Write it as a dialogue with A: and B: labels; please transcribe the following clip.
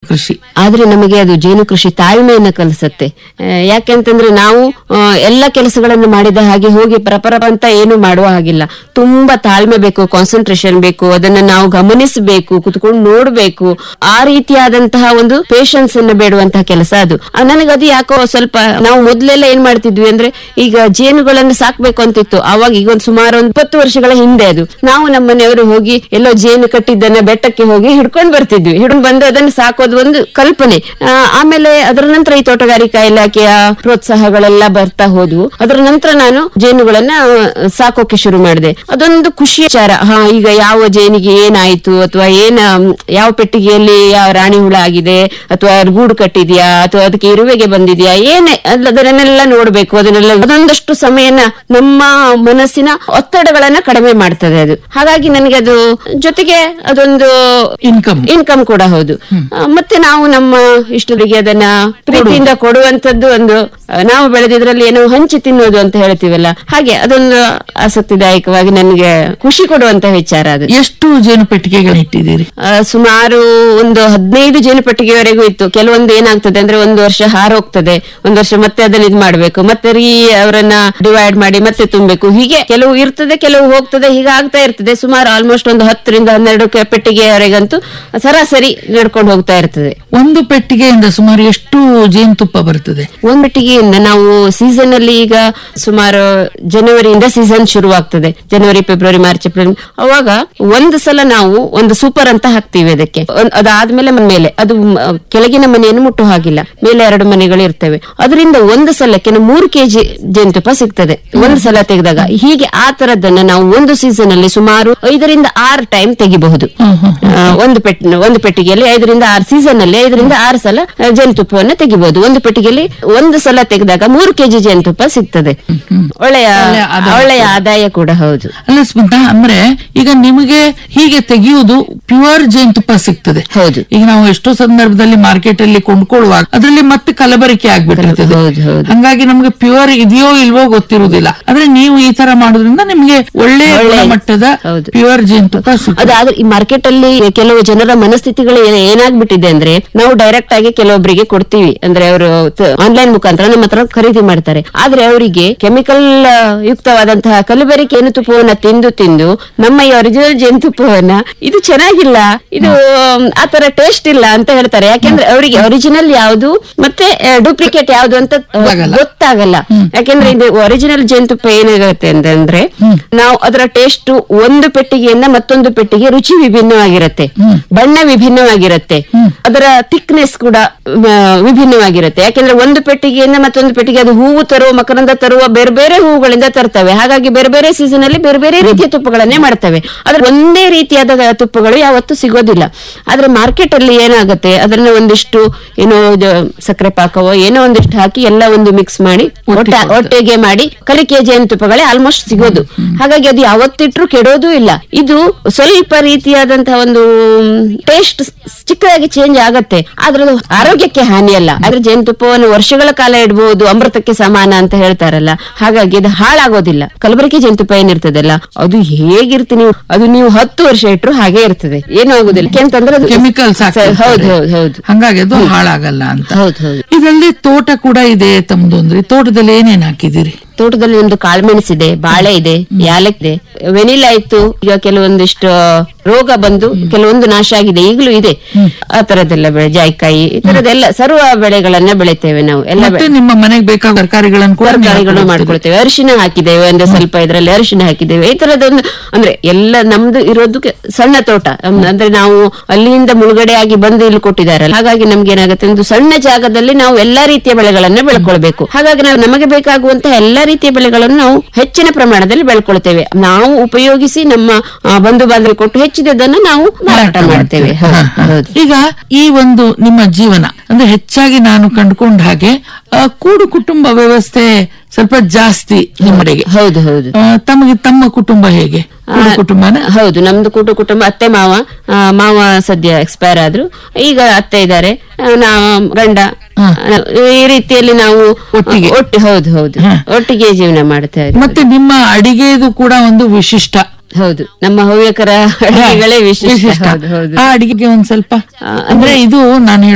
A: ಕೃಷಿ
B: ಆದ್ರೆ ನಮಗೆ ಅದು ಜೇನು ಕೃಷಿ ತಾಳ್ಮೆಯನ್ನ ಕಲಿಸುತ್ತೆ ಆ, ಯಾಕೆಂತಂದ್ರೆ ನಾವು ಆ, ಎಲ್ಲ ಕೆಲಸಗಳನ್ನು ಮಾಡಿದ ಹಾಗೆ ಹೋಗಿ ಪರಪರ ಅಂತ ಏನು ಮಾಡುವ ಹಾಗಿಲ್ಲ ತುಂಬಾ ತಾಳ್ಮೆ ಬೇಕು ಕಾನ್ಸಂಟ್ರೇಷನ್ ಬೇಕು ಅದನ್ನ ನಾವು ಗಮನಿಸಬೇಕು ಕುತ್ಕೊಂಡು ನೋಡ್ಬೇಕು ಆ ರೀತಿಯಾದಂತಹ ಒಂದು ಪೇಶನ್ಸ್ ಅನ್ನ ಬೇಡುವಂತಹ ಕೆಲಸ ಅದು ಆ, ನನಗದು ಯಾಕೋ ಸ್ವಲ್ಪ ನಾವು ಮೊದ್ಲೆಲ್ಲ ಏನ್ ಮಾಡ್ತಿದ್ವಿ ಅಂದ್ರೆ ಈಗ ಜೇನುಗಳನ್ನು ಸಾಕ್ಬೇಕು ಅಂತಿತ್ತು ಅವಾಗ ಈಗ ಒಂದು ಸುಮಾರು ಒಂದು ಇಪ್ಪತ್ತು ವರ್ಷಗಳ ಹಿಂದೆ ಅದು ನಾವು ನಮ್ಮ ಮನೆಯವರು ಹೋಗಿ ಎಲ್ಲೋ ಜೇನು ಕಟ್ಟಿದ್ದನ್ನ ಬೆಟ್ಟಕ್ಕೆ ಹೋಗಿ ಹಿಡ್ಕೊಂಡು ಬರ್ತಿದ್ವಿ ಹಿಡ್ಕೊಂಡು ಬಂದು ಅದನ್ನು ಸಾಕೋದು ಒಂದು ಕಲ್ಪನೆ ಆ, ಆಮೇಲೆ ಅದರ ನಂತರ ಈ ತೋಟಗಾರಿಕಾ ಇಲಾಖೆಯ ಪ್ರೋತ್ಸಾಹಗಳೆಲ್ಲ ಬರ್ತಾ ಹೋದ್ವು ಅದರ ನಂತರ ನಾನು ಜೇನುಗಳನ್ನ ಆ, ಸಾಕೋಕೆ ಶುರು ಮಾಡಿದೆ ಅದೊಂದು ಖುಷಿ ವಿಚಾರ ಹಾ ಈಗ ಯಾವ ಜೇನಿಗೆ ಏನಾಯ್ತು ಅಥವಾ ಏನ ಮ್, ಯಾವ ಪೆಟ್ಟಿಗೆಯಲ್ಲಿ ಯಾವ ರಾಣಿ ಹುಳ ಆಗಿದೆ ಅಥವಾ ಅದು ಗೂಡು ಕಟ್ಟಿದ್ಯಾ ಅಥವಾ ಅದಕ್ಕೆ ಇರುವೆಗೆ ಬಂದಿದ್ಯಾ ಏನೇ ಅಲ್ಲ ಅದನ್ನೆಲ್ಲ ನೋಡ್ಬೇಕು ಅದನ್ನೆಲ್ಲ ಅದೊಂದಷ್ಟು ಸಮಯನ ನಮ್ಮ ಮನಸ್ಸಿನ ಒತ್ತಡಗಳನ್ನ ಕಡಿಮೆ ಮಾಡ್ತದೆ ಅದು ಹಾಗಾಗಿ ನನಗೆ ಅದು ಜೊತೆಗೆ ಅದೊಂದು
A: ಇನ್ಕಮ್
B: ಇನ್ಕಮ್ ಕೂಡ ಹೌದು ಆ, ಮತ್ತೆ ನಾವು ನಮ್ಮ ಇಷ್ಟರಿಗೆ ಅದನ್ನ ಪ್ರೀತಿಯಿಂದ ಕೊಡುವಂತದ್ದು ಒಂದು ಆ, ನಾವು ಬೆಳೆದಿದ್ರಲ್ಲಿ ಏನೋ ಹಂಚಿ ತಿನ್ನೋದು ಅಂತ ಹೇಳ್ತೀವಲ್ಲ ಹಾಗೆ ಅದೊಂದು ಆಸಕ್ತಿದಾಯಕವಾಗಿ ನನಗೆ ಖುಷಿ ಕೊಡುವಂತ ವಿಚಾರ ಅದು
A: ಎಷ್ಟು ಜೇನು ಪೆಟ್ಟಿಗೆಗಳನ್ನ ಇಟ್ಟಿದ್ದೀರಿ
B: ಆ, ಸುಮಾರು ಒಂದು ಹದಿನೈದು ಜೇನು ಪೆಟ್ಟಿಗೆವರೆಗೂ ಇತ್ತು ಕೆಲವೊಂದು ಏನಾಗ್ತದೆ ಅಂದ್ರೆ ಒಂದು ವರ್ಷ ಹಾರೋಗ್ತದೆ ಒಂದು ವರ್ಷ ಮತ್ತೆ ಅದನ್ನ ಇದ್ ಮಾಡ್ಬೇಕು ಮತ್ತೆ ರೀ ಅವರನ್ನ ಡಿವೈಡ್ ಮಾಡಿ ಮತ್ತೆ ತುಂಬಬೇಕು ಹೀಗೆ ಕೆಲವು ಇರ್ತದೆ ಕೆಲವು ಹೋಗ್ತದೆ ಹೀಗೆ ಆಗ್ತಾ ಇರ್ತದೆ ಸುಮಾರು ಆಲ್ಮೋಸ್ಟ್ ಒಂದು ಹತ್ತರಿಂದ ಹನ್ನೆರಡು ಕೆ- ಪೆಟ್ಟಿಗೆಯವರೆಗಂತೂ ಸರಾಸರಿ ನಡ್ಕೊಂಡು ಹೋಗ್ತಾ ಇರ್ತದೆ
A: ಒಂದು ಪೆಟ್ಟಿಗೆಯಿಂದ ಸುಮಾರು ಎಷ್ಟು ಜೇನುತುಪ್ಪ ಬರ್ತದೆ
B: ಒಂದ್ ಮಟ್ಟಿಗೆಯಿಂದ ನಾವು ಸೀಸನ್ ಅಲ್ಲಿ ಈಗ ಸುಮಾರು ಜನವರಿಯಿಂದ ಸೀಸನ್ ಶುರುವಾಗ್ತದೆ ಜನವರಿ ಫೆಬ್ರವರಿ ಮಾರ್ಚ್ ಏಪ್ರಿಲ್ ಅವಾಗ ಒಂದು ಸಲ ನಾವು ಒಂದು ಸೂಪರ್ ಅಂತ ಹಾಕ್ತಿವಿ ಅದಕ್ಕೆ ಒಂದ್- ಅದಾದ್ಮೇಲೆ ಮ- ಮೇಲೆ ಅದು ಮ- ಕೆಳಗಿನ ಮನೆಯನ್ನು ಮುಟ್ಟೋ ಹಾಗಿಲ್ಲ ಮೇಲೆ ಎರಡು ಮನೆಗಳು ಇರ್ತವೆ ಅದರಿಂದ ಒಂದು ಸಲಕ್ಕೆ ನಾವು ಮೂರು ಕೆಜಿ ಜೇನುತುಪ್ಪ ಸಿಗ್ತದೆ ಒಂದು ಸಲ ತೆಗೆದಾಗ ಹೀಗೆ ಆ ತರದನ್ನ ನಾವು ಒಂದು ಸೀಸನ್ ಅಲ್ಲಿ ಸುಮಾರು ಐದರಿಂದ ಆರು ಟೈಮ್ ತೆಗಿಬಹುದು ಆ, ಒಂದು ಪೆಟ್ ಒಂದು ಪೆಟ್ಟಿಗೆಯಲ್ಲಿ ಐದರಿಂದ ಆರು ಸೀಸನ್ ಅಲ್ಲಿ ಐದರಿಂದ ಆರು ಸಲ ಆ, ಜೇನುತುಪ್ಪವನ್ನು ತೆಗಿಬಹುದು ಒಂದು ಪೆಟ್ಟಿಗೆಯಲ್ಲಿ ಒಂದು ಸಲ ತೆಗೆದಾಗ ಮೂರು ಕೆಜಿ ಜೇನುತುಪ್ಪ ಸಿಗ್ತದೆ ಒಳ್ಳೆಯ
A: ಒಳ್ಳೆಯ ಆದಾಯ
B: ಒಳ್ಳೆಯ ಆದಾಯ ಕೂಡ ಹೌದು
A: ಅಲ್ಲ ಸ್ಮಿತಾ ಅಂದ್ರೆ ಈಗ ನಿಮಗೆ ಹೀಗೆ ತೆಗೆಯುವುದು ಪ್ಯೂರ್ ಜೇನುತುಪ್ಪ ಸಿಗ್ತದೆ
B: ಹೌದು
A: ಈಗ ನಾವು ಎಷ್ಟೋ ಸಂದರ್ಭದಲ್ಲಿ ಮಾರ್ಕೆಟ್ ಅಲ್ಲಿ ಕೊಂಡ್ಕೊಳ್ಳುವಾಗ ಅದರಲ್ಲಿ ಮತ್ತೆ ಕಲಬರಿಕೆ ಆಗ್ಬಿಟ್ಟಿರ್ತದೆ
B: ಹೌದು, ಹೌದು.
A: ಹಂಗಾಗಿ ನಮ್ಗೆ ಪ್ಯೂರ್ ಇದೆಯೋ ಇಲ್ವೋ ಗೊತ್ತಿರುವುದಿಲ್ಲ ಆದ್ರೆ ನೀವು ಈ ತರ ಮಾಡೋದ್ರಿಂದ ನಿಮ್ಗೆ ಒಳ್ಳೆ
B: ಒಳ್ಳೆ-
A: ಗುಣಮಟ್ಟದ
B: ಹೌದು.
A: ಪ್ಯೂರ್ ಜೇನುತುಪ್ಪ ಸಿಗ್ತದೆ
B: ಅದಾದ್ರೆ ಈ ಮಾರ್ಕೆಟ್ ಅಲ್ಲಿ ಕೆಲವು ಜನರ ಮನಸ್ಥಿತಿಗಳು ಏನ್- ಏನಾಗ್ಬಿಟ್ಟಿದೆ ಅಂದ್ರೆ ನಾವು ಡೈರೆಕ್ಟ್ ಆಗಿ ಕೆಲವೊಬ್ಬರಿಗೆ ಕೊಡ್ತೀವಿ ಅಂದ್ರೆ ಅವರು ಆನ್ಲೈನ್ ಮುಖಾಂತರ ನಮ್ಮ ಹತ್ರ ಖರೀದಿ ಮಾಡ್ತಾರೆ ಆದ್ರೆ ಅವರಿಗೆ ಕೆಮಿಕಲ್ ಯುಕ್ತವಾದಂತಹ ಕಲಬೆರಕೆ ಜೇನುತುಪ್ಪವನ್ನ ತಿಂದು ತಿಂದು ನಮ್ಮ ಈ ಒರಿಜಿನಲ್ ಜೇನುತುಪ್ಪವನ್ನ ಇದು ಚೆನ್ನಾಗಿಲ್ಲ ಇದು ಮ್, ಆತರ ಟೇಸ್ಟ್ ಇಲ್ಲ ಅಂತ ಹೇಳ್ತಾರೆ ಯಾಕೆಂದ್ರೆ ಅವರಿಗೆ ಒರಿಜಿನಲ್ ಯಾವುದು ಮತ್ತೆ ಡೂಪ್ಲಿಕೇಟ್ ಯಾವುದು ಅಂತ ಆ,
A: ಗೊತ್ತಾಗಲ್ಲ.
B: ಗೊತ್ತಾಗಲ್ಲ ಯಾಕೆಂದ್ರೆ ಇದು ಒರಿಜಿನಲ್ ಜೇನುತುಪ್ಪ ಏನಾಗುತ್ತೆ ಅಂತಂದ್ರೆ ನಾವು ಅದರ ಟೇಸ್ಟ್ ಒಂದು ಪೆಟ್ಟಿಗೆಯಿಂದ ಮತ್ತೊಂದು ಪೆಟ್ಟಿಗೆ ರುಚಿ ವಿಭಿನ್ನವಾಗಿರುತ್ತೆ ಬಣ್ಣ ವಿಭಿನ್ನವಾಗಿರುತ್ತೆ ಅದರ ಥಿಕ್ನೆಸ್ ಕೂಡ ಮ, ವಿಭಿನ್ನವಾಗಿರುತ್ತೆ ಯಾಕೆಂದ್ರೆ ಒಂದು ಪೆಟ್ಟಿಗೆಯಿಂದ ಮತ್ತೊಂದು ಪೆಟ್ಟಿಗೆ ಅದು ಹೂವು ತರುವ ಮಕರಂದ ತರುವ ಬೇರೆ ಬೇರೆ ಹೂವುಗಳಿಂದ ತರ್ತವೆ ಹಾಗಾಗಿ ಬೇರೆ ಬೇರೆ ಸೀಸನ್ ಅಲ್ಲಿ ಬೇರೆ ಬೇರೆ ರೀತಿಯ ತುಪ್ಪಗಳನ್ನೇ ಮಾಡ್ತವೆ ಆದ್ರೆ ಒಂದೇ ರೀತಿಯಾದ ತುಪ್ಪಗಳು ಯಾವತ್ತೂ ಸಿಗೋದಿಲ್ಲ ಆದ್ರೆ ಮಾರ್ಕೆಟ್ ಅಲ್ಲಿ ಏನಾಗುತ್ತೆ ಅದನ್ನ ಒಂದಿಷ್ಟು ಏನೋ ಇದು ಸಕ್ಕರೆ ಪಾಕವೋ ಏನೋ ಒಂದಿಷ್ಟು ಹಾಕಿ ಎಲ್ಲ ಒಂದು ಮಿಕ್ಸ್ ಮಾಡಿ ಒಟ್ಟ- ಒಟ್ಟಿಗೆ ಮಾಡಿ ಕಲಿಕೆ ಜೇನುತುಪ್ಪಗಳೇ ಆಲ್ಮೋಸ್ಟ್ ಸಿಗೋದು ಹಾಗಾಗಿ ಅದು ಯಾವತ್ತಿಟ್ರು ಕೆಡೋದು ಇಲ್ಲ ಇದು ಸ್ವಲ್ಪ ರೀತಿಯಾದಂತಹ ಒಂದು ಟೇಸ್ಟ್ ಚಿಕ್ಕದಾಗಿ ಚೇಂಜ್ ಆಗತ್ತೆ ಆದ್ರೆ ಅದು ಆರೋಗ್ಯಕ್ಕೆ ಹಾನಿಯಲ್ಲ ಆದ್ರೆ ಜೇನುತುಪ್ಪವನ್ನು ವರ್ಷಗಳ ಕಾಲ ಇಡಬಹುದು ಅಮೃತಕ್ಕೆ ಸಮಾನ ಅಂತ ಹೇಳ್ತಾರಲ್ಲ ಹಾಗಾಗಿ ಅದು ಹಾಳಾಗೋದಿಲ್ಲ ಕಲಬರಕೆ ಜೇನುತುಪ್ಪ ಏನಿರ್ತದಲ್ಲ ಅದು ಹೇಗಿರ್ತಿ ನೀವು ಅದು ನೀವು ಹತ್ತು ವರ್ಷ ಇಟ್ರು ಹಾಗೆ ಇರ್ತದೆ ಏನೂ ಆಗುದಿಲ್ಲ ಯಾಕೆಂತಂದ್ರೆ ಅದು
A: ಕೆಮಿಕಲ್ಸ್
B: ಹೌದು ಹೌದು ಹೌದು
A: ಹಂಗಾಗಿ ಅದು ಹಾಳಾಗಲ್ಲ ಅಂತ
B: ಹೌದು ಹೌದು
A: ಇದರಲ್ಲಿ ತೋಟ ಕೂಡ ಇದೆ ತಮ್ದು ಅಂದ್ರೆ ತೋಟದಲ್ಲಿ ಏನೇನ್ ಹಾಕಿದಿರಿ
B: ತೋಟದಲ್ಲಿ ಒಂದು ಕಾಳುಮೆಣಸಿದೆ ಬಾಳೆ ಇದೆ ಯಾಲಕ್ ಇದೆ ವೆನಿಲಾ ಇತ್ತು ಈಗ ಕೆಲವೊಂದಿಷ್ಟು ರೋಗ ಬಂದು ಕೆಲವೊಂದು ನಾಶ ಆಗಿದೆ ಈಗಲೂ ಇದೆ ಆ ತರದೆಲ್ಲ ಬೆಳೆ ಜಾಯಿಕಾಯಿ ಈ ತರದೆಲ್ಲ ಸರ್ವ ಬೆಳೆಗಳನ್ನ ಬೆಳಿತೇವೆ ನಾವು ಎಲ್ಲ
A: ಮತ್ತೆ ನಿಮ್ಮ ಮನೆಗೆ ಬೇಕಾದ ತರಕಾರಿಗಳನ್ನು ಕೂಡ ನೀವು
B: ತರಕಾರಿಗಳು
A: ಹಾಕೊಳ್ತೀರಿ.
B: ಮಾಡ್ಕೊಳ್ತೇವೆ ಅರಿಶಿನ ಹಾಕಿದ್ದೇವೆ ಒಂದು ಸ್ವಲ್ಪ ಇದರಲ್ಲಿ ಅರಿಶಿನ ಹಾಕಿದ್ದೇವೆ ಈ ತರದೊಂದು ಅಂದ್ರೆ ಎಲ್ಲ ನಮ್ದು ಇರೋದು ಕೆ- ಸಣ್ಣ ತೋಟ ಅಮ್- ಅಂದ್ರೆ ನಾವು ಅಲ್ಲಿಂದ ಮುಳುಗಡೆ ಆಗಿ ಬಂದು ಇಲ್ಲಿ ಕೊಟ್ಟಿದ್ದಾರಲ್ಲ ಹಾಗಾಗಿ ನಮ್ಗೆ ಏನಾಗುತ್ತೆ ಒಂದು ಸಣ್ಣ ಜಾಗದಲ್ಲಿ ನಾವು ಎಲ್ಲಾ ರೀತಿಯ ಬೆಳೆಗಳನ್ನ ಬೆಳ್ಕೊಳ್ಬೇಕು ಹಾಗಾಗಿ ನಾವು ನಮಗೆ ಬೇಕಾಗುವಂತಹ ಎಲ್ಲಾ ರೀತಿಯ ಬೆಳೆಗಳನ್ನು ನಾವು ಹೆಚ್ಚಿನ ಪ್ರಮಾಣದಲ್ಲಿ ಬೆಳ್ಕೊಳ್ತೇವೆ ನಾವು ಉಪಯೋಗಿಸಿ ನಮ್ಮ ಆ, ಬಂಧು ಬಾಂಧವ ಕೊಟ್ಟು ಹೆಚ್ಚಿದದನ್ನು ನಾವು ಮಾರಾಟ ಮಾಡ್ತೇವೆ ಹೌದು, ಹೌದು
A: ಈಗ ಈ ಒಂದು ನಿಮ್ಮ ಜೀವನ ಅಂದ್ರೆ ಹೆಚ್ಚಾಗಿ ನಾನು ಕಂಡುಕೊಂಡ ಹಾಗೆ ಆ, ಕೂಡು ಕುಟುಂಬ ವ್ಯವಸ್ಥೆ ಸ್ವಲ್ಪ ಜಾಸ್ತಿ ನಿಮ್ಮಡೆಗೆ
B: ಹೌದು ಹೌದು
A: ಆ, ತಮಗೆ ತಮ್ಮ ಕುಟುಂಬ ಹೇಗೆ ಕೂಡು ಕುಟುಂಬನ
B: ಹೌದು ನಮ್ದು ಕೂಟು ಕುಟುಂಬ ಅತ್ತೆ ಮಾವ ಆ, ಮಾವ ಸದ್ಯ ಎಕ್ಸ್ಪೈರ್ ಆದ್ರು ಈಗ ಅತ್ತೆ ಇದ್ದಾರೆ ನಾ ಗಂಡ ಆ, ಈ ರೀತಿಯಲ್ಲಿ ನಾವು
A: ಒಟ್ಟಿಗೆ.
B: ಒಟ್ಟು ಹೌದು ಹೌದು
A: ಹ.
B: ಒಟ್ಟಿಗೆ ಜೀವನ ಮಾಡ್ತಾ ಇದ್ದೀವಿ
A: ಮತ್ತೆ ನಿಮ್ಮ ಅಡಿಗೆದು ಕೂಡ ಒಂದು ವಿಶಿಷ್ಟ
B: ಹೌದು ನಮ್ಮ ಹವ್ಯಕರ ಅಡಿಗೆಗಳೇ ವಿಶೇಷ ಹೌದು ಹೌದು
A: ಆ ಅಡಿಗೆಗೆ ಒಂದ್ ಸ್ವಲ್ಪ
B: ಆ,
A: ಅಂದ್ರೆ ಇದು ನಾನು